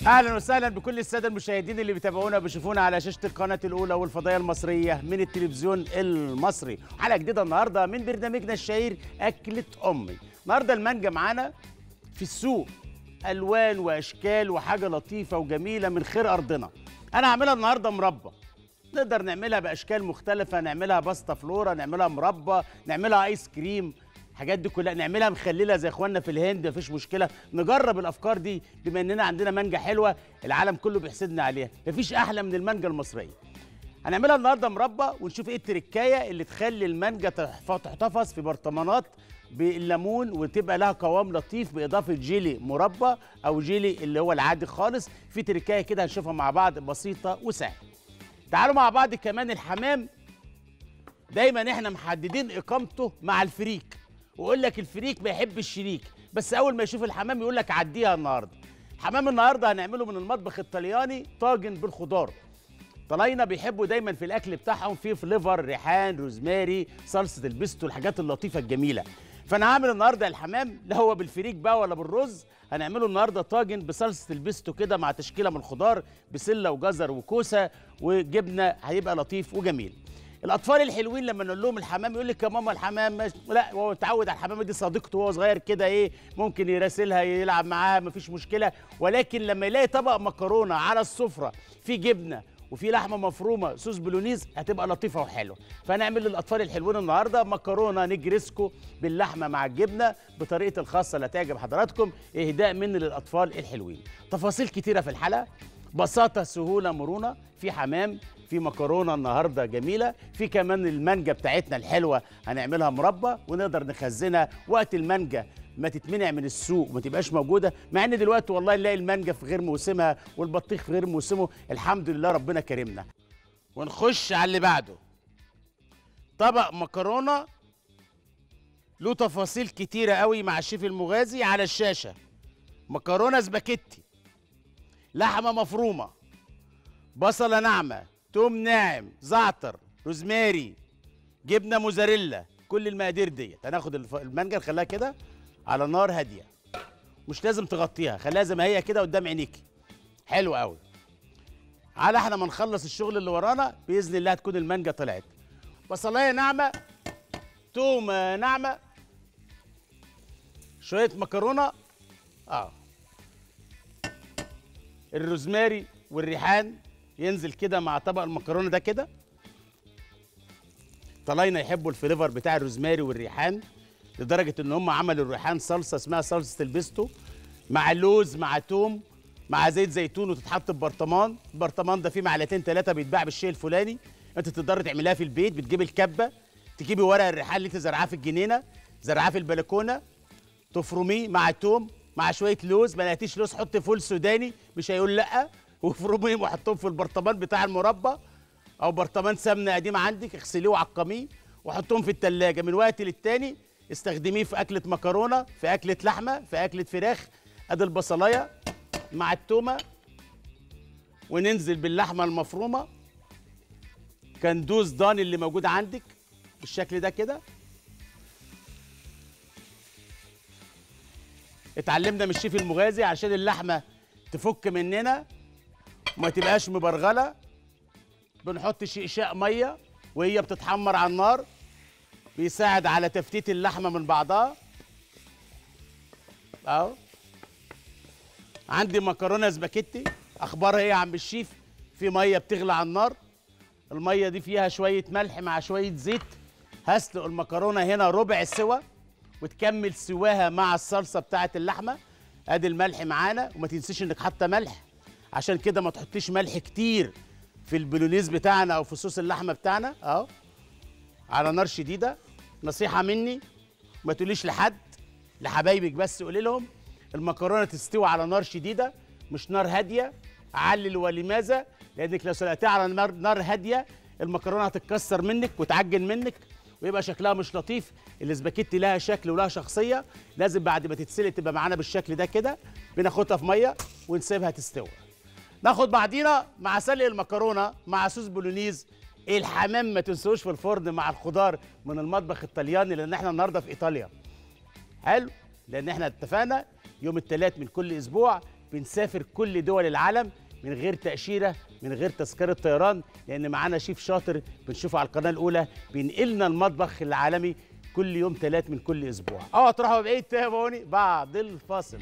اهلا وسهلا بكل الساده المشاهدين اللي بيتابعونا بيشوفونا على شاشه القناه الاولى والفضائيه المصريه من التلفزيون المصري حلقه جديده النهارده من برنامجنا الشهير اكله امي النهارده المانجا معانا في السوق الوان واشكال وحاجه لطيفه وجميله من خير ارضنا انا هعملها النهارده مربى نقدر نعملها باشكال مختلفه نعملها باستا فلورا نعملها مربى نعملها ايس كريم الحاجات دي كلها نعملها مخلله زي اخواننا في الهند مفيش مشكله نجرب الافكار دي بما اننا عندنا مانجا حلوه العالم كله بيحسدنا عليها مفيش احلى من المانجا المصريه هنعملها النهارده مربى ونشوف ايه التركايه اللي تخلي المانجا تحف- تحتفظ في برطمانات بالليمون وتبقى لها قوام لطيف باضافه جيلي مربى او جيلي اللي هو العادي خالص في تركايه كده هنشوفها مع بعض بسيطه وسهله تعالوا مع بعض كمان الحمام دايما احنا محددين اقامته مع الفريك ويقول لك الفريك ما يحب الشريك بس اول ما يشوف الحمام يقول لك عديها النهارده الحمام النهارده هنعمله من المطبخ الطلياني طاجن بالخضار طلاينة بيحبوا دايما في الاكل بتاعهم فيه فليفر ريحان روزماري صلصه البيستو الحاجات اللطيفه الجميله فانا هعمل النهارده الحمام لا هو بالفريك بقى ولا بالرز هنعمله النهارده طاجن بصلصه البيستو كده مع تشكيله من الخضار بسله وجزر وكوسه وجبنه هيبقى لطيف وجميل الاطفال الحلوين لما نقول لهم الحمام يقول لك يا ماما الحمام مش... لا هو متعود على الحمامه دي صديقته وهو صغير كده ايه ممكن يراسلها يلعب معاها مفيش مشكله ولكن لما يلاقي طبق مكرونه على السفره فيه جبنه وفي لحمه مفرومه صوص بولونيز هتبقى لطيفه وحلوه فهنعمل للاطفال الحلوين النهارده مكرونه نجرسكو باللحمه مع الجبنه بطريقه الخاصه اللي هتعجب حضراتكم اهداء مني للاطفال الحلوين تفاصيل كتيره في الحلقه بساطه سهوله مرونه في حمام في مكرونه النهارده جميله في كمان المانجا بتاعتنا الحلوه هنعملها مربى ونقدر نخزنها وقت المانجا ما تتمنع من السوق وما تبقاش موجوده مع ان دلوقتي والله نلاقي المانجا في غير موسمها والبطيخ في غير موسمه الحمد لله ربنا كرمنا ونخش على اللي بعده طبق مكرونه له تفاصيل كتيره قوي مع الشيف المغازي على الشاشه مكرونه سباكيتي لحمه مفرومه بصله ناعمه توم ناعم زعتر روزماري جبنه موزاريلا كل المقادير ديت هناخد الف- المانجا نخليها كده على نار هاديه مش لازم تغطيها خليها زي ما هي كده قدام عينيكي حلو قوي على احنا ما نخلص الشغل اللي ورانا باذن الله تكون المانجا طلعت بصلايه ناعمه توم آه، ناعمه شويه مكرونه اه الروزماري والريحان ينزل كده مع طبق المكرونه ده كده طلاينا يحبوا الفليفر بتاع الروزماري والريحان لدرجه ان هم عملوا الريحان صلصه اسمها صلصه البيستو مع لوز مع توم مع زيت زيتون وتتحط في برطمان البرطمان ده فيه معلقتين ثلاثه بيتباع بالشيء الفلاني انت تقدر تعملها في البيت بتجيب الكبه تجيبي ورق الريحان اللي انت زرعاه في الجنينه زرعاه في البلكونه تفرميه مع توم مع شويه لوز ما لقيتيش لوز حط فول سوداني مش هيقول لا وافرميه وحطهم في البرطمان بتاع المربى او برطمان سمنه قديم عندك اغسليه وعقميه وحطهم في التلاجة من وقت للتاني استخدميه في اكله مكرونه في اكله لحمه في اكله فراخ ادي البصلايه مع التومه وننزل باللحمه المفرومه كندوز ضاني اللي موجود عندك بالشكل ده كده اتعلمنا من الشيف المغازي عشان اللحمه تفك مننا وما تبقاش مبرغله بنحط شقشاق ميه وهي بتتحمر على النار بيساعد على تفتيت اللحمه من بعضها اهو عندي مكرونه سباكيتي اخبارها ايه يا عم الشيف في ميه بتغلي على النار الميه دي فيها شويه ملح مع شويه زيت هسلق المكرونه هنا ربع سوا وتكمل سواها مع الصلصه بتاعه اللحمه ادي الملح معانا وما تنسيش انك حاطه ملح عشان كده ما تحطيش ملح كتير في البولونيز بتاعنا او في صوص اللحمه بتاعنا اهو على نار شديده نصيحه مني ما تقوليش لحد لحبايبك بس قولي لهم المكرونه تستوي على نار شديده مش نار هاديه علل ولماذا لانك لو سلقتها على نار نار هاديه المكرونه هتتكسر منك وتعجن منك ويبقى شكلها مش لطيف الاسباجيتي لها شكل ولها شخصيه لازم بعد ما تتسلق تبقى معانا بالشكل ده كده بناخدها في ميه ونسيبها تستوي ناخد بعضينا مع سلق المكرونه مع صوص بولونيز الحمام ما تنسوش في الفرن مع الخضار من المطبخ الطلياني لان احنا النهارده في ايطاليا حلو لان احنا اتفقنا يوم الثلاث من كل اسبوع بنسافر كل دول العالم من غير تاشيره من غير تذكره طيران لان معانا شيف شاطر بنشوفه على القناه الاولى بينقلنا المطبخ العالمي كل يوم ثلاث من كل اسبوع اه تروحوا بعيد تابعوني بعد الفاصل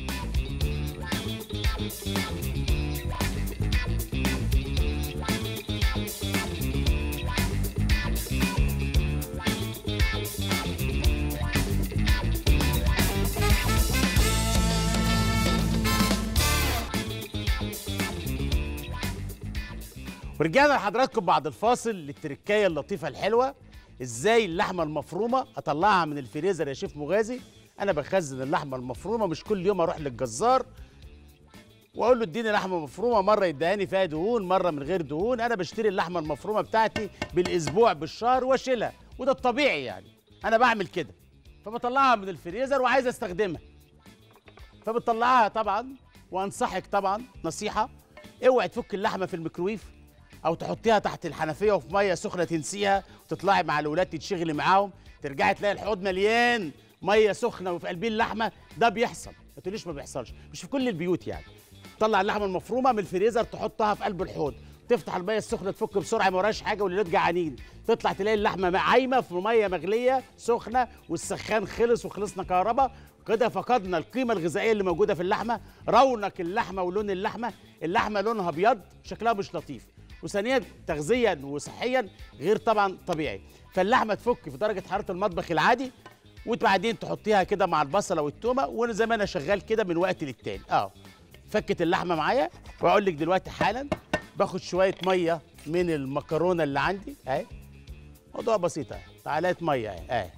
ورجعنا لحضراتكم بعد الفاصل للتركايه اللطيفه الحلوه ازاي اللحمه المفرومه اطلعها من الفريزر يا شيف مغازي انا بخزن اللحمه المفرومه مش كل يوم اروح للجزار واقول له اديني لحمه مفرومه مره يدهاني فيها دهون مره من غير دهون انا بشتري اللحمه المفرومه بتاعتي بالاسبوع بالشهر واشيلها وده الطبيعي يعني انا بعمل كده فبطلعها من الفريزر وعايز استخدمها فبتطلعها طبعا وانصحك طبعا نصيحه اوعي تفك اللحمه في الميكرويف او تحطيها تحت الحنفيه وفي ميه سخنه تنسيها وتطلعي مع الاولاد تتشغلي معاهم ترجعي تلاقي الحوض مليان ميه سخنه وفي قلبيه اللحمه ده بيحصل ما تقوليش ما بيحصلش مش في كل البيوت يعني تطلع اللحمه المفرومه من الفريزر تحطها في قلب الحوض تفتح الميه السخنه تفك بسرعه ما وراش حاجه والولاد جعانين تطلع تلاقي اللحمه عايمه في ميه مغليه سخنه والسخان خلص وخلصنا كهرباء كده فقدنا القيمه الغذائيه اللي موجوده في اللحمه رونق اللحمه ولون اللحمه اللحمه لونها ابيض شكلها مش لطيف وثانيا تغذيا وصحيا غير طبعا طبيعي فاللحمه تفك في درجه حراره المطبخ العادي وبعدين تحطيها كده مع البصله والتومه وانا زي ما انا شغال كده من وقت للتاني اه فكت اللحمه معايا واقول لك دلوقتي حالا باخد شويه ميه من المكرونه اللي عندي اهي موضوع بسيط اهي تعالات ميه اهي اهي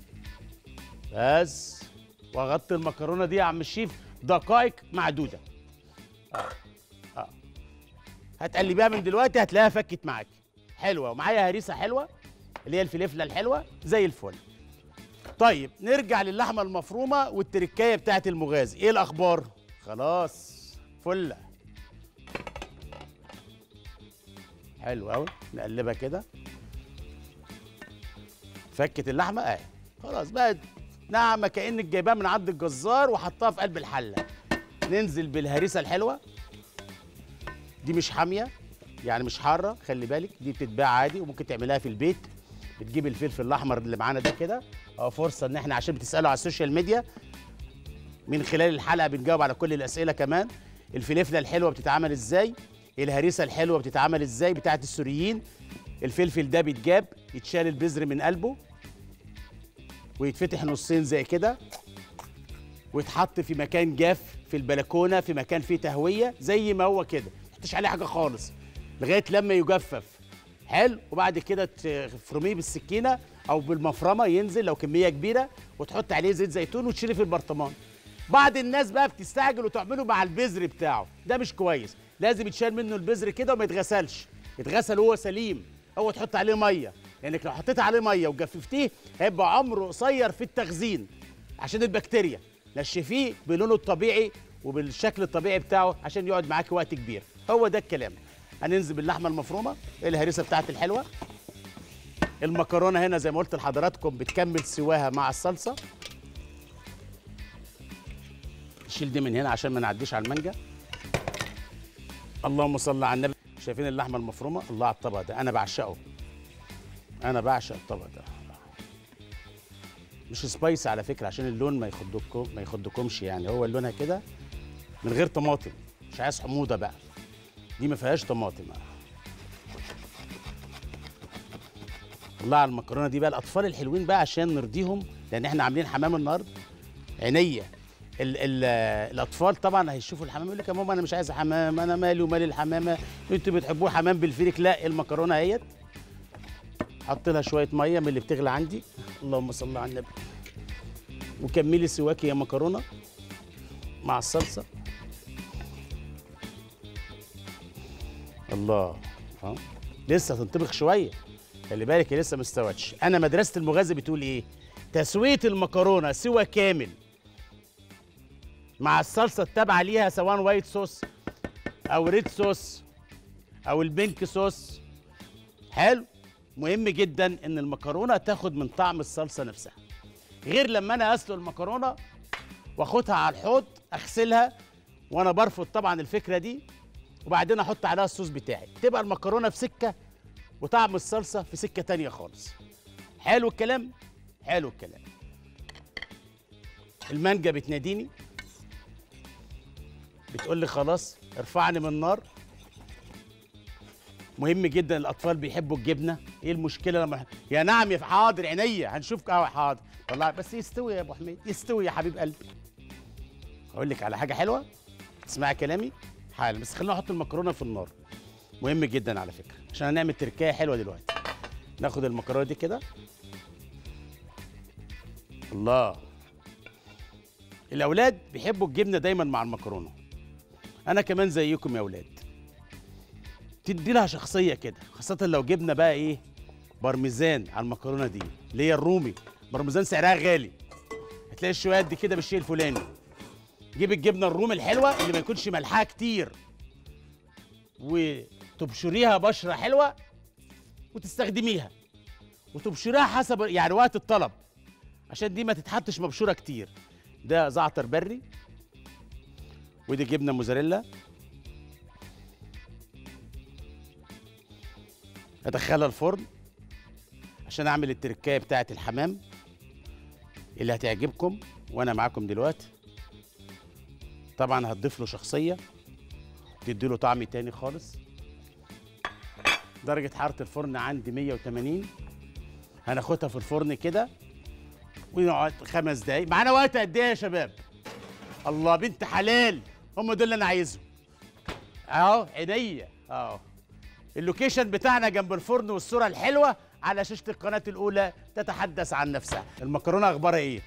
بس واغطي المكرونه دي يا عم الشيف دقائق معدوده اه اه هتقلبيها من دلوقتي هتلاقيها فكت معاكي حلوه ومعايا هريسه حلوه اللي هي الفلفله الحلوه زي الفل طيب نرجع للحمه المفرومه والتركايه بتاعت المغازي ايه الاخبار خلاص فله حلو قوي نقلبها كده فكت اللحمه اهي خلاص بقت ناعمه كانك جايباها من عند الجزار وحطها في قلب الحله ننزل بالهريسه الحلوه دي مش حاميه يعني مش حاره خلي بالك دي بتتباع عادي وممكن تعملها في البيت بتجيب الفلفل الاحمر اللي معانا ده كده اه فرصه ان احنا عشان بتسالوا على السوشيال ميديا من خلال الحلقه بنجاوب على كل الاسئله كمان الفلفله الحلوه بتتعمل ازاي الهريسه الحلوه بتتعمل ازاي بتاعت السوريين الفلفل ده بيتجاب يتشال البذر من قلبه ويتفتح نصين زي كده ويتحط في مكان جاف في البلكونه في مكان فيه تهويه زي ما هو كده ما تحطش عليه حاجه خالص لغايه لما يجفف حلو وبعد كده تفرميه بالسكينه او بالمفرمه ينزل لو كميه كبيره وتحط عليه زيت زيتون وتشيله في البرطمان بعض الناس بقى بتستعجل وتعمله مع البذر بتاعه ده مش كويس لازم يتشال منه البذر كده وما يتغسلش يتغسل وهو سليم هو تحط عليه ميه لانك لو حطيت عليه ميه وجففتيه هيبقى عمره قصير في التخزين عشان البكتيريا نشفيه بلونه الطبيعي وبالشكل الطبيعي بتاعه عشان يقعد معاك وقت كبير هو ده الكلام هننزل باللحمه المفرومه الهريسه بتاعت الحلوه المكرونه هنا زي ما قلت لحضراتكم بتكمل سواها مع الصلصه نشيل دي من هنا عشان ما نعديش على المانجا اللهم صل على النبي شايفين اللحمه المفرومه الله على الطبق ده انا بعشقه انا بعشق الطبق ده مش سبايسي على فكره عشان اللون ما يخضكم ما يخضكمش يعني هو لونها كده من غير طماطم مش عايز حموضه بقى دي ما فيهاش طماطم الله على المكرونه دي بقى الاطفال الحلوين بقى عشان نرضيهم لان احنا عاملين حمام النهارده عينيا ال ال الاطفال طبعا هيشوفوا الحمام يقول لك يا ماما انا مش عايز حمام انا مالي ومال الحمامه انتوا بتحبوه حمام بالفريك لا المكرونه اهيت حط لها شويه ميه من اللي بتغلى عندي اللهم صل على النبي وكملي سواكي يا مكرونه مع الصلصه الله ها لسه تنطبخ شويه خلي بالك هي لسه ما استوتش انا مدرسه المغازي بتقول ايه تسويه المكرونه سوى كامل مع الصلصه التابعه ليها سواء وايت صوص او ريد صوص او البينك صوص حلو مهم جدا ان المكرونه تاخد من طعم الصلصه نفسها غير لما انا اسلق المكرونه واخدها على الحوض اغسلها وانا برفض طبعا الفكره دي وبعدين احط عليها الصوص بتاعي تبقى المكرونه في سكه وطعم الصلصه في سكه تانية خالص حلو الكلام حلو الكلام المانجا بتناديني بتقول لي خلاص ارفعني من النار مهم جدا الاطفال بيحبوا الجبنه ايه المشكله لما يا نعم يا حاضر عينيا هنشوف اه حاضر طلع بس يستوي يا ابو حميد يستوي يا حبيب قلبي اقول لك على حاجه حلوه اسمعي كلامي حالا بس خلينا نحط المكرونه في النار مهم جدا على فكره عشان هنعمل تركايه حلوه دلوقتي ناخد المكرونه دي كده الله الاولاد بيحبوا الجبنه دايما مع المكرونه انا كمان زيكم يا اولاد تدي لها شخصيه كده خاصه لو جبنا بقى ايه بارميزان على المكرونه دي اللي هي الرومي بارميزان سعرها غالي هتلاقي الشويات دي كده بالشيء الفلاني جيب الجبنه الرومي الحلوه اللي ما يكونش ملحها كتير وتبشريها بشره حلوه وتستخدميها وتبشريها حسب يعني وقت الطلب عشان دي ما تتحطش مبشوره كتير ده زعتر بري ودي جبنه موزاريلا ادخلها الفرن عشان اعمل التركايه بتاعه الحمام اللي هتعجبكم وانا معاكم دلوقتي طبعا هتضيف له شخصيه تدي له طعم تاني خالص درجه حراره الفرن عندي 180 هناخدها في الفرن كده ونقعد خمس دقايق معانا وقت قد ايه يا شباب الله بنت حلال هم دول اللي انا عايزهم اهو عينيا اهو اللوكيشن بتاعنا جنب الفرن والصوره الحلوه على شاشه القناه الاولى تتحدث عن نفسها المكرونه اخبارها ايه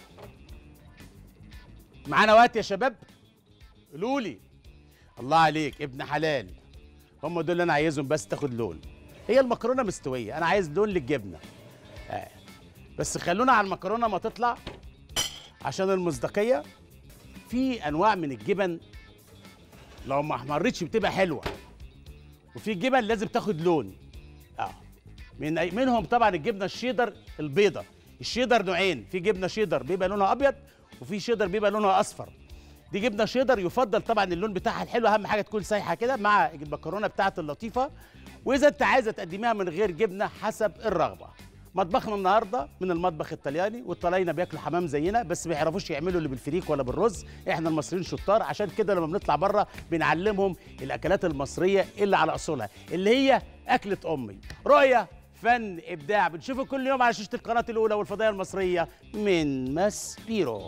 معانا وقت يا شباب قولوا لي الله عليك ابن حلال هم دول اللي انا عايزهم بس تاخد لون هي المكرونه مستويه انا عايز لون للجبنه آه. بس خلونا على المكرونه ما تطلع عشان المصداقيه في انواع من الجبن لو ما احمرتش بتبقى حلوه وفي جبن لازم تاخد لون اه من أي منهم طبعا الجبنه الشيدر البيضه الشيدر نوعين في جبنه شيدر بيبقى لونها ابيض وفي شيدر بيبقى لونها اصفر دي جبنه شيدر يفضل طبعا اللون بتاعها الحلو اهم حاجه تكون سايحه كده مع المكرونه بتاعت اللطيفه واذا انت عايزه تقدميها من غير جبنه حسب الرغبه مطبخنا النهارده من المطبخ الطلياني والطلاينه بياكلوا حمام زينا بس ما يعرفوش يعملوا اللي بالفريك ولا بالرز احنا المصريين شطار عشان كده لما بنطلع بره بنعلمهم الاكلات المصريه اللي على اصولها اللي هي اكله امي رؤيه فن ابداع بنشوفه كل يوم على شاشه القناه الاولى والفضائيه المصريه من ماسبيرو